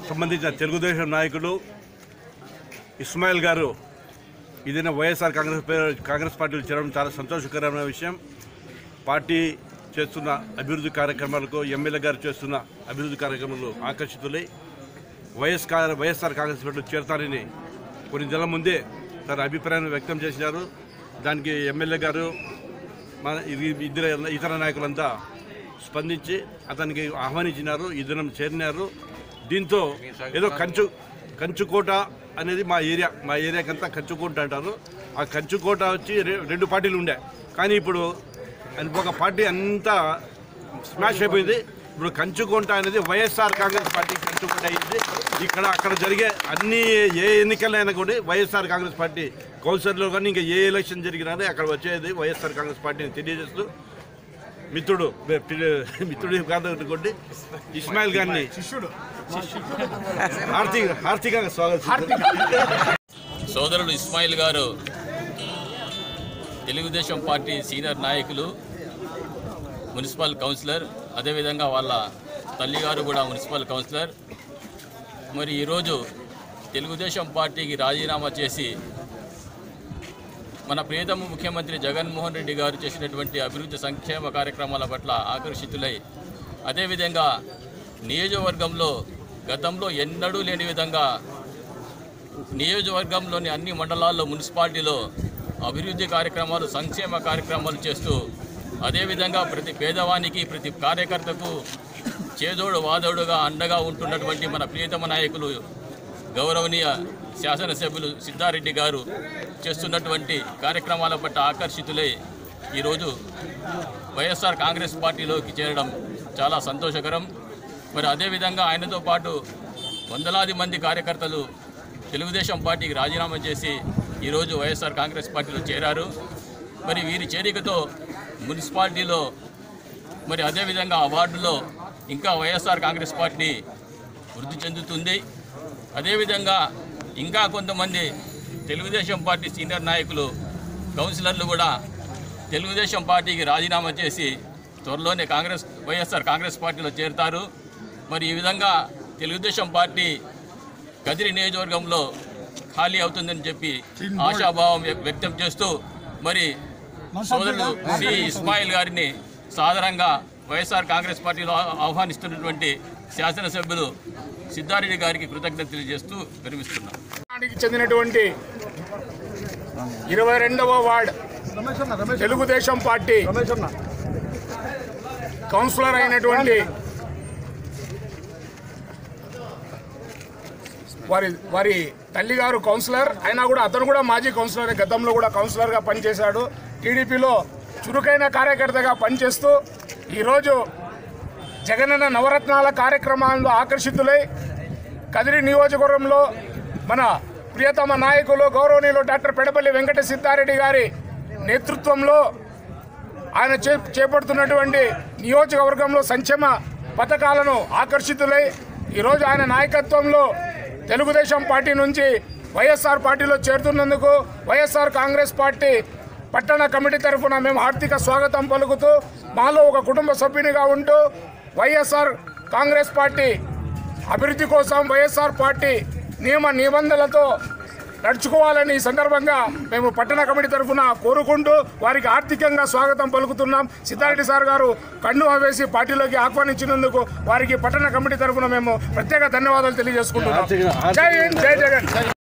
సంబంధించిన తెలుగుదేశం నాయకులు ఇస్మాయిల్ గారు ఇదైనా వైఎస్ఆర్ కాంగ్రెస్ పే- కాంగ్రెస్ పార్టీలో చేరడం చాలా సంతోషకరమైన విషయం పార్టీ చేస్తున్న అభివృద్ధి కార్యక్రమాలకు ఎమ్మెల్యే గారు చేస్తున్న అభివృద్ధి కార్యక్రమాలు ఆకర్షితులై వైఎస్ కా- వైఎస్ఆర్ కాంగ్రెస్ పార్టీలో చేరతారని కొన్ని నెలల ముందే తన అభిప్రాయాన్ని వ్యక్తం చేసినారు దానికి ఎమ్మెల్యే గారు మన ఇవి- ఇద్దరు ఇతర నాయకులంతా స్పందించి అతనికి ఆహ్వానించినారు ఈ దినం చేరినారు దీంతో ఏదో కంచు కంచుకోట అనేది మా ఏరియా మా ఏరియాకంతా కంచుకోట అంటారు ఆ కంచుకోట వచ్చి రె- రెండు పార్టీలు ఉండే కానీ ఇప్పుడు అది ఒక పార్టీ అంతా స్మాష్ అయిపోయింది ఇప్పుడు కంచుకోట అనేది వైఎస్ఆర్ కాంగ్రెస్ పార్టీ కంచుకోట అయింది ఇక్కడ అక్కడ జరిగే అన్ని ఏ ఎన్నికలైనా కూడా వైఎస్ఆర్ కాంగ్రెస్ పార్టీ కౌన్సిలర్లో కానీ ఇంకా ఏ ఎలక్షన్ జరిగినా అక్కడ వచ్చేది వైఎస్ఆర్ కాంగ్రెస్ పార్టీని తెలియజేస్తూ మిత్రుడు పి- పి- మిత్రుడు కాదు అనుకోండి ఇస్మాయిల్ గారిని ఆర్థిక ఆర్థికంగా స్వాగతం సోదరుడు ఇస్మాయిల్ గారు తెలుగుదేశం పార్టీ సీనియర్ నాయకులు మున్సిపల్ కౌన్సిలర్ అదేవిధంగా వాళ్ళ తల్లిగారు కూడా మున్సిపల్ కౌన్సిలర్ మరి ఈరోజు తెలుగుదేశం పార్టీకి రాజీనామా చేసి మన ప్రియతమ ముఖ్యమంత్రి జగన్మోహన్ రెడ్డి గారు చేసినటువంటి అభివృద్ధి సంక్షేమ కార్యక్రమాల పట్ల ఆకర్షితులై అదేవిధంగా నియోజకవర్గంలో గతంలో ఎన్నడూ లేని విధంగా నియోజకవర్గంలోని అన్ని మండలాల్లో మున్సిపాలిటీలో అభివృద్ధి కార్యక్రమాలు సంక్షేమ కార్యక్రమాలు చేస్తూ అదేవిధంగా ప్రతి పేదవానికి ప్రతి కార్యకర్తకు చేదోడు వాదోడుగా అండగా ఉంటున్నటువంటి మన ప్రియతమ నాయకులు గౌరవనీయ శాసనసభ్యులు సిద్ధారెడ్డి గారు చేస్తున్నటువంటి కార్యక్రమాల పట్ల ఆకర్షితులై ఈరోజు వైఎస్ఆర్ కాంగ్రెస్ పార్టీలోకి చేరడం చాలా సంతోషకరం మరి అదేవిధంగా ఆయనతో పాటు వందలాది మంది కార్యకర్తలు తెలుగుదేశం పార్టీకి రాజీనామా చేసి ఈరోజు వైఎస్ఆర్ కాంగ్రెస్ పార్టీలో చేరారు మరి వీరి చేరికతో మున్సిపాలిటీలో మరి అదేవిధంగా ఆ వార్డులో ఇంకా వైఎస్ఆర్ కాంగ్రెస్ పార్టీ వృద్ధి చెందుతుంది అదేవిధంగా ఇంకా కొంతమంది తెలుగుదేశం పార్టీ సీనియర్ నాయకులు కౌన్సిలర్లు కూడా తెలుగుదేశం పార్టీకి రాజీనామా చేసి త్వరలోనే కాంగ్రెస్ వైఎస్ఆర్ కాంగ్రెస్ పార్టీలో చేరుతారు మరి ఈ విధంగా తెలుగుదేశం పార్టీ కదిరి నియోజకవర్గంలో ఖాళీ అవుతుందని చెప్పి ఆశాభావం వ్య- వ్యక్తం చేస్తూ మరి సోదరుడు సి ఇస్మాయిల్ గారిని సాధారణంగా వైఎస్ఆర్ కాంగ్రెస్ పార్టీలో ఆ- ఆహ్వానిస్తున్నటువంటి శాసనసభ్యులు సిద్ధారెడ్డి గారికి కృతజ్ఞతలు తెలియజేస్తూ విరమిస్తున్నాం రాష్ట్రానికి చెందినటువంటి ఇరవై రెండవ వార్డ్ తెలుగుదేశం పార్టీ కౌన్సిలర్ అయినటువంటి వారి వారి తల్లిగారు కౌన్సిలర్ అయినా కూడా అతను కూడా మాజీ కౌన్సిలర్ గతంలో కూడా కౌన్సిలర్గా పనిచేశాడు టీడీపీలో చురుకైన కార్యకర్తగా పనిచేస్తూ ఈరోజు జగనన్న నవరత్నాల కార్యక్రమాల్లో ఆకర్షితులై కదిరి నియోజకవర్గంలో మన ప్రియతమ నాయకులు గౌరవనీయులు డాక్టర్ పెడపల్లి వెంకట సిద్ధారెడ్డి గారి నేతృత్వంలో ఆయన చే చేపడుతున్నటువంటి నియోజకవర్గంలో సంక్షేమ పథకాలను ఆకర్షితులై ఈరోజు ఆయన నాయకత్వంలో తెలుగుదేశం పార్టీ నుంచి వైఎస్ఆర్ పార్టీలో చేరుతున్నందుకు వైఎస్ఆర్ కాంగ్రెస్ పార్టీ పట్టణ కమిటీ తరఫున మేము ఆర్థిక స్వాగతం పలుకుతూ మాలో ఒక కుటుంబ సభ్యునిగా ఉంటూ వైఎస్ఆర్ కాంగ్రెస్ పార్టీ అభివృద్ధి కోసం వైఎస్ఆర్ పార్టీ నియమ నిబంధనలతో నడుచుకోవాలని ఈ సందర్భంగా మేము పట్టణ కమిటీ తరఫున కోరుకుంటూ వారికి ఆర్థికంగా స్వాగతం పలుకుతున్నాం సిద్ధారెడ్డి సార్ గారు కన్ను వేసి పార్టీలోకి ఆహ్వానించినందుకు వారికి పట్టణ కమిటీ తరఫున మేము ప్రత్యేక ధన్యవాదాలు తెలియజేసుకుంటున్నాం జై హింద్ జై జగన్